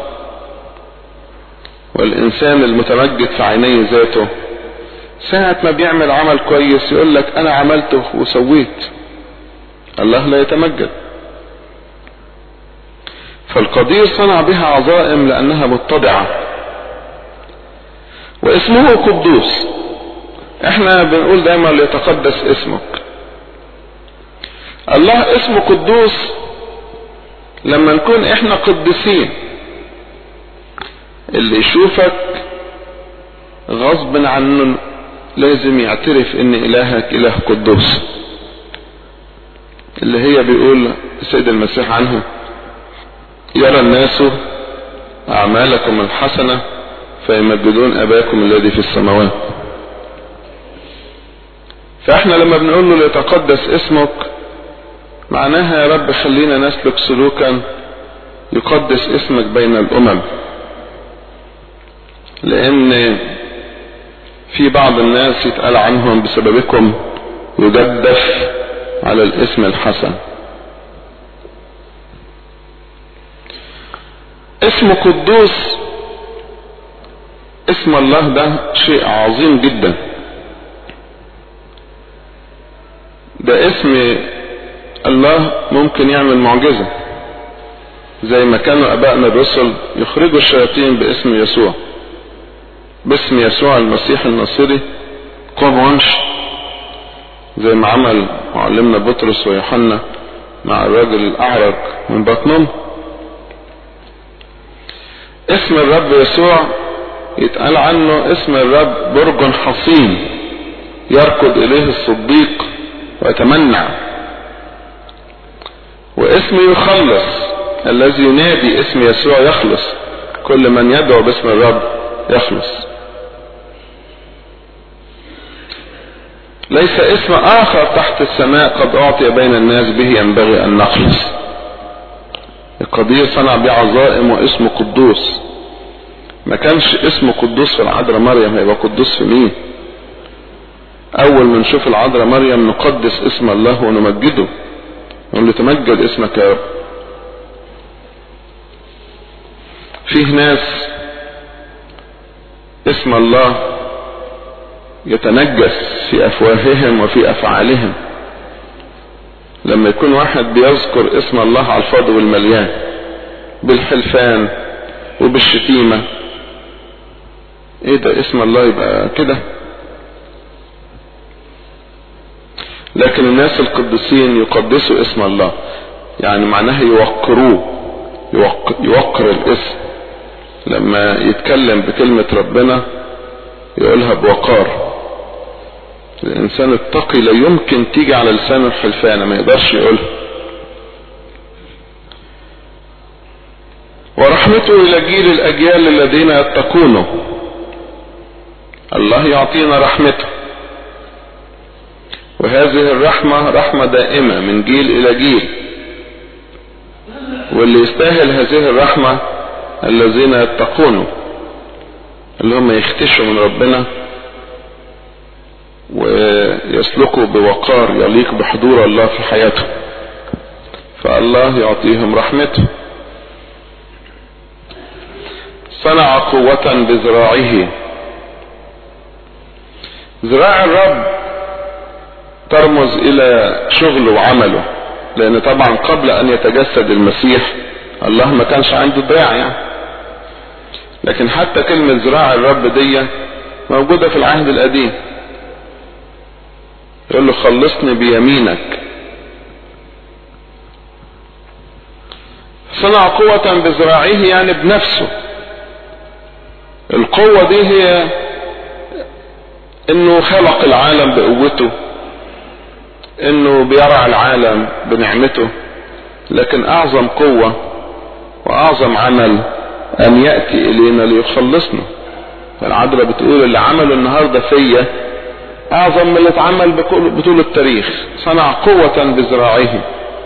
والانسان المتمجد في عيني ذاته ساعة ما بيعمل عمل كويس يقول لك انا عملته وسويت الله لا يتمجد فالقدير صنع بها عظائم لانها متضعة واسمه قدوس احنا بنقول دايما ليتقدس اسمك الله اسمه قدوس لما نكون احنا قدسين اللي يشوفك غصب عنه لازم يعترف ان الهك اله قدوس اللي هي بيقول السيد المسيح عنه يرى الناس اعمالكم الحسنة فيمجدون اباكم الذي في السماوات فاحنا لما بنقول له ليتقدس اسمك معناها يا رب خلينا نسلك سلوكا يقدس اسمك بين الامم لان في بعض الناس يتقال عنهم بسببكم يجدف على الاسم الحسن اسم قدوس اسم الله ده شيء عظيم جدا ده اسم الله ممكن يعمل معجزة زي ما كانوا ابائنا الرسل يخرجوا الشياطين باسم يسوع باسم يسوع المسيح الناصري قم وامشي زي ما عمل معلمنا بطرس ويوحنا مع الراجل الاعرج من بطنهم اسم الرب يسوع يتقال عنه اسم الرب برج حصين يركض اليه الصديق ويتمنع واسم يخلص الذي ينادي اسم يسوع يخلص كل من يدعو باسم الرب يخلص ليس اسم اخر تحت السماء قد اعطي بين الناس به ينبغي ان نخلص القدير صنع بعظائم واسمه قدوس ما كانش اسمه قدوس في العذراء مريم هيبقى قدوس في مين اول ما نشوف العذراء مريم نقدس اسم الله ونمجده نقول له تمجد اسمك يا رب فيه ناس اسم الله يتنجس في افواههم وفي افعالهم لما يكون واحد بيذكر اسم الله على الفاضي والمليان بالحلفان وبالشتيمة ايه ده اسم الله يبقى كده لكن الناس القديسين يقدسوا اسم الله يعني معناها يوقروه يوق... يوقر الاسم لما يتكلم بكلمة ربنا يقولها بوقار الانسان التقي لا يمكن تيجي على لسانه الحلفانة ما يقدرش يقولها ورحمته الى جيل الاجيال الذين يتقونه الله يعطينا رحمته وهذه الرحمة رحمة دائمة من جيل الى جيل واللي يستاهل هذه الرحمة الذين يتقونه اللي هم يختشوا من ربنا ويسلكوا بوقار يليق بحضور الله في حياتهم فالله يعطيهم رحمته صنع قوة بذراعه ذراع الرب ترمز الى شغله وعمله لان طبعا قبل ان يتجسد المسيح الله ما كانش عنده دراع يعني لكن حتى كلمة ذراع الرب دي موجودة في العهد القديم يقول له خلصني بيمينك صنع قوة بذراعه يعني بنفسه القوة دي هي انه خلق العالم بقوته انه بيرعى العالم بنعمته لكن اعظم قوة واعظم عمل ان يأتي الينا ليخلصنا العذراء بتقول اللي عمله النهاردة فيا اعظم من اللي اتعمل بطول التاريخ صنع قوة بذراعه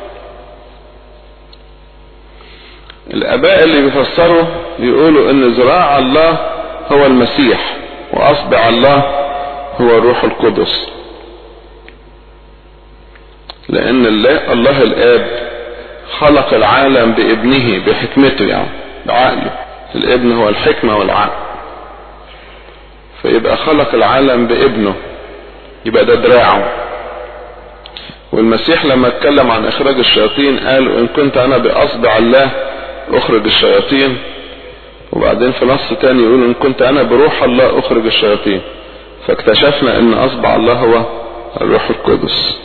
الاباء اللي بيفسروا يقولوا ان ذراع الله هو المسيح واصبع الله هو الروح القدس لان الله, الله الاب خلق العالم بابنه بحكمته يعني بعقله الابن هو الحكمة والعقل فيبقى خلق العالم بابنه يبقى ده دراعه والمسيح لما اتكلم عن اخراج الشياطين قال ان كنت انا باصبع الله اخرج الشياطين وبعدين في نص تاني يقول ان كنت انا بروح الله اخرج الشياطين فاكتشفنا ان اصبع الله هو الروح القدس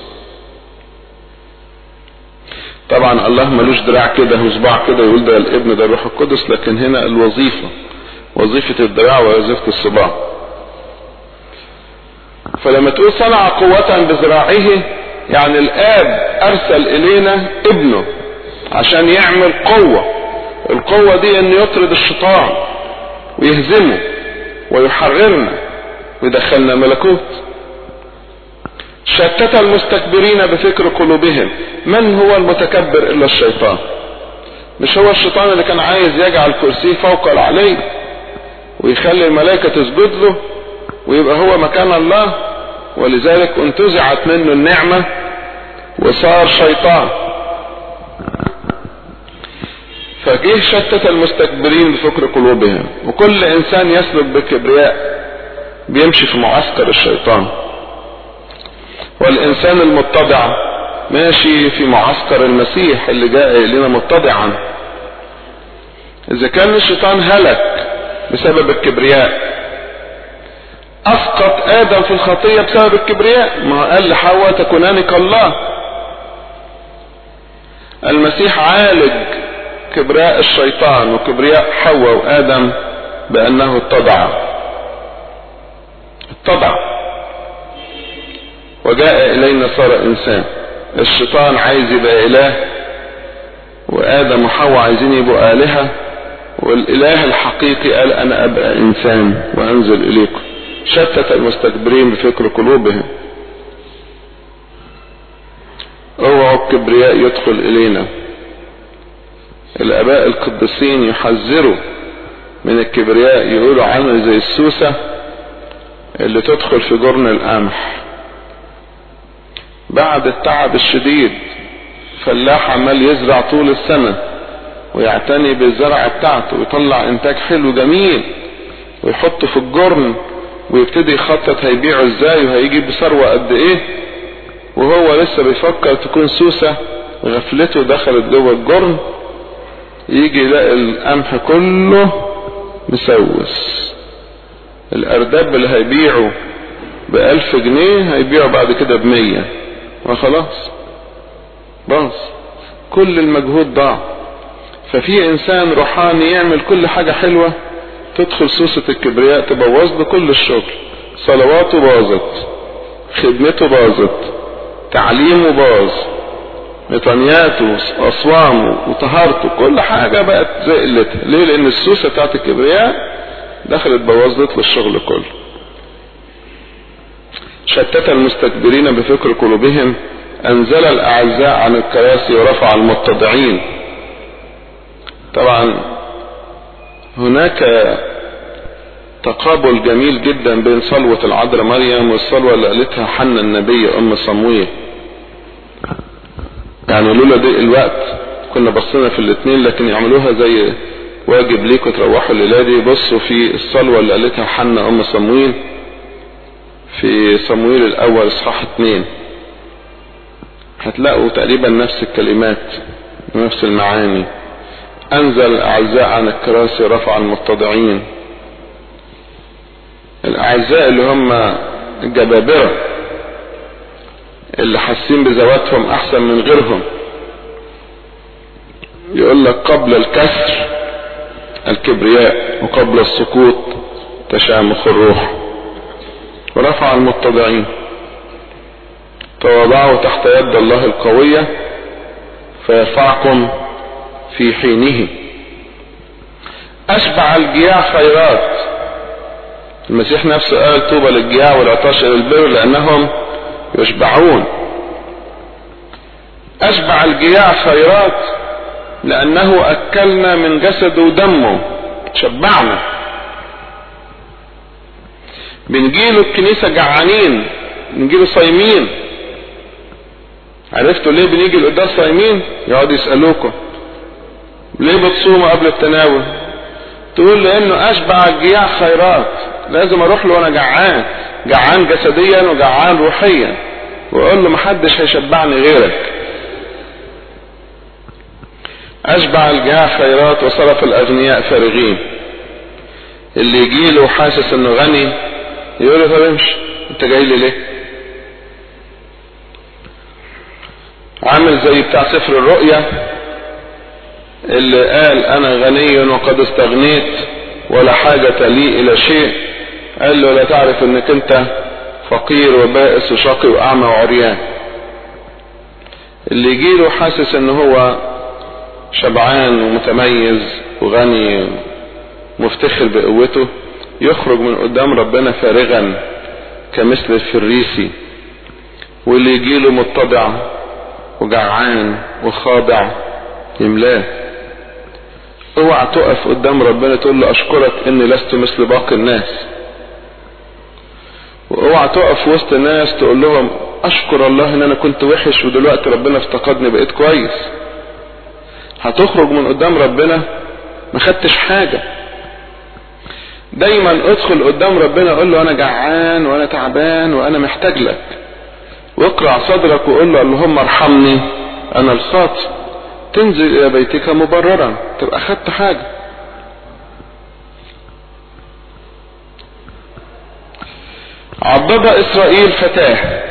طبعا الله ملوش دراع كده وصباع كده يقول ده الابن ده الروح القدس لكن هنا الوظيفة وظيفة الدراع ووظيفة الصباع فلما تقول صنع قوة بذراعه يعني الاب ارسل الينا ابنه عشان يعمل قوة القوة دي ان يطرد الشيطان ويهزمه ويحررنا ويدخلنا ملكوت شتت المستكبرين بفكر قلوبهم من هو المتكبر الا الشيطان مش هو الشيطان اللي كان عايز يجعل كرسيه فوق العلي ويخلي الملائكة تسجد له ويبقى هو مكان الله ولذلك انتزعت منه النعمة وصار شيطان فجه شتت المستكبرين بفكر قلوبهم وكل انسان يسلك بكبرياء بيمشي في معسكر الشيطان والانسان المتضع ماشي في معسكر المسيح اللي جاء الينا متضعا اذا كان الشيطان هلك بسبب الكبرياء اسقط ادم في الخطية بسبب الكبرياء ما قال لحواء تكونان كالله المسيح عالج كبرياء الشيطان وكبرياء حواء وادم بانه اتضع اتضع وجاء الينا صار انسان الشيطان عايز يبقى اله وادم وحواء عايزين يبقوا الهه والاله الحقيقي قال انا ابقى انسان وانزل اليكم شتت المستكبرين بفكر قلوبهم اوعوا الكبرياء يدخل الينا الاباء القديسين يحذروا من الكبرياء يقولوا عنه زي السوسة اللي تدخل في جرن القمح بعد التعب الشديد فلاح عمال يزرع طول السنة ويعتني بالزرع بتاعته ويطلع انتاج حلو جميل ويحطه في الجرن ويبتدي يخطط هيبيعه ازاي وهيجيب ثروة قد ايه وهو لسه بيفكر تكون سوسة غفلته دخلت جوه الجرن يجي يلاقي القمح كله مسوس الارداب اللي هيبيعه بألف جنيه هيبيعه بعد كده بمية وخلاص باظ كل المجهود ضاع ففي انسان روحاني يعمل كل حاجة حلوة تدخل سوسة الكبرياء تبوظ له كل الشغل صلواته باظت خدمته باظت تعليمه باظ ميطانياته واصوامه وطهارته كل حاجة بقت زي قلتها ليه لان السوسة بتاعت الكبرياء دخلت بوظت له الشغل كله شتت المستكبرين بفكر قلوبهم انزل الاعزاء عن الكراسي ورفع المتضعين طبعا هناك تقابل جميل جدا بين صلوة العذراء مريم والصلوة اللي قالتها حنا النبي ام صمويل يعني لولا دي الوقت كنا بصينا في الاثنين لكن يعملوها زي واجب ليكوا تروحوا الليلة دي بصوا في الصلوة اللي قالتها حنا ام صمويل في صمويل الاول اصحاح اتنين هتلاقوا تقريبا نفس الكلمات ونفس المعاني انزل اعزاء عن الكراسي رفع المتضعين الاعزاء اللي هم الجبابرة اللي حاسين بذواتهم احسن من غيرهم يقول لك قبل الكسر الكبرياء وقبل السقوط تشامخ الروح ورفع المتضعين تواضعوا تحت يد الله القوية فيرفعكم في حينه اشبع الجياع خيرات المسيح نفسه قال طوبى للجياع والعطاش الى البر لانهم يشبعون اشبع الجياع خيرات لانه اكلنا من جسده ودمه شبعنا بنجيله الكنيسة جعانين بنجيله صايمين عرفتوا ليه بنيجي القداس صايمين يقعدوا يسألوكم ليه بتصوموا قبل التناول تقول لانه اشبع الجياع خيرات لازم اروح له وانا جعان جعان جسديا وجعان روحيا واقول له محدش هيشبعني غيرك اشبع الجياع خيرات وصرف الاغنياء فارغين اللي يجيله حاسس انه غني يقول له طب امشي انت جاي لي ليه عامل زي بتاع سفر الرؤيا اللي قال انا غني وقد استغنيت ولا حاجة لي الى شيء قال له لا تعرف انك انت فقير وبائس وشقي واعمى وعريان اللي يجيله حاسس ان هو شبعان ومتميز وغني مفتخر بقوته يخرج من قدام ربنا فارغا كمثل الفريسي واللي يجيله متضع وجعان وخاضع يملاه اوعى تقف قدام ربنا تقول له اشكرك اني لست مثل باقي الناس واوعى تقف وسط الناس تقول لهم اشكر الله ان انا كنت وحش ودلوقتي ربنا افتقدني بقيت كويس هتخرج من قدام ربنا ما خدتش حاجه دايما ادخل قدام ربنا قول له انا جعان وانا تعبان وانا محتاج لك واقرع صدرك وقول له اللهم ارحمني انا الخاطئ تنزل الى بيتك مبررا تبقى خدت حاجة عضد اسرائيل فتاه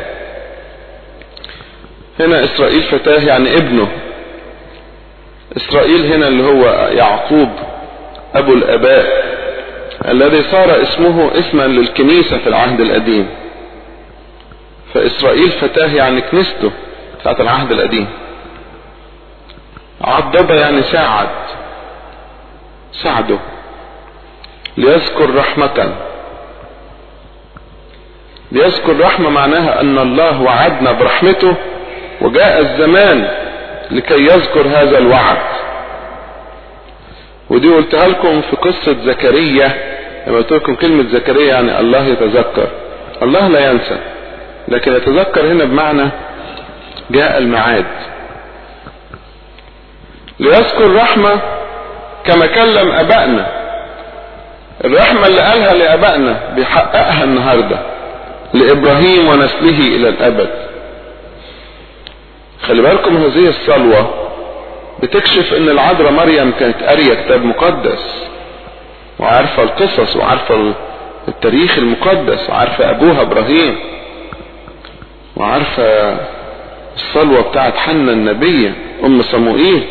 هنا اسرائيل فتاه يعني ابنه اسرائيل هنا اللي هو يعقوب ابو الاباء الذي صار اسمه اسما للكنيسة في العهد القديم فإسرائيل فتاه يعني كنيسته بتاعت العهد القديم عضد يعني ساعد ساعده ليذكر رحمة ليذكر رحمة معناها أن الله وعدنا برحمته وجاء الزمان لكي يذكر هذا الوعد ودي قلتها لكم في قصة زكريا لما قلت لكم كلمة زكريا يعني الله يتذكر الله لا ينسى لكن يتذكر هنا بمعنى جاء الميعاد ليذكر رحمة كما كلم أبائنا الرحمة اللي قالها لأبائنا بيحققها النهاردة لإبراهيم ونسله إلى الأبد خلي بالكم هذه الصلوة بتكشف ان العذراء مريم كانت قارية كتاب مقدس وعارفة القصص وعارفة التاريخ المقدس وعارفة ابوها ابراهيم وعارفة الصلوة بتاعت حنا النبية ام صموئيل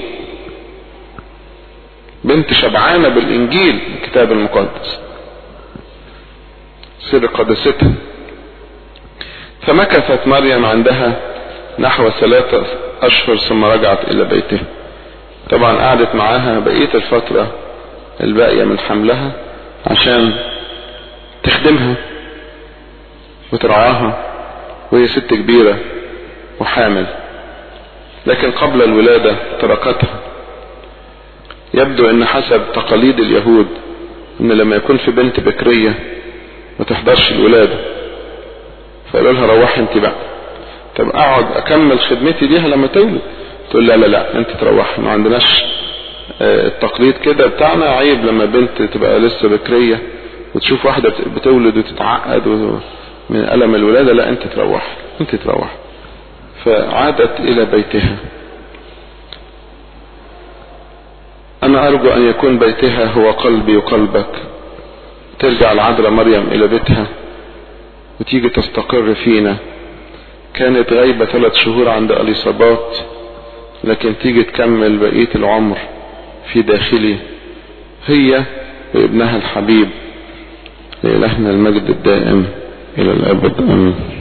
بنت شبعانة بالانجيل الكتاب المقدس سر قدستها فمكثت مريم عندها نحو ثلاثة اشهر ثم رجعت الى بيتها طبعا قعدت معاها بقية الفترة الباقية من حملها عشان تخدمها وترعاها وهي ست كبيرة وحامل لكن قبل الولادة تركتها يبدو ان حسب تقاليد اليهود ان لما يكون في بنت بكرية ما تحضرش الولادة فقالوا لها روحي انت بقى طب اقعد اكمل خدمتي ليها لما تولد تقول لا لا لا انت تروحي ما عندناش التقليد كده بتاعنا عيب لما بنت تبقى لسه بكرية وتشوف واحدة بتولد وتتعقد من ألم الولادة لا انت تروح انت تروح فعادت الى بيتها انا ارجو ان يكون بيتها هو قلبي وقلبك ترجع العذراء مريم الى بيتها وتيجي تستقر فينا كانت غايبة ثلاث شهور عند اليصابات لكن تيجي تكمل بقية العمر في داخلي هي وابنها الحبيب لإلهنا المجد الدائم إلى الأبد أمين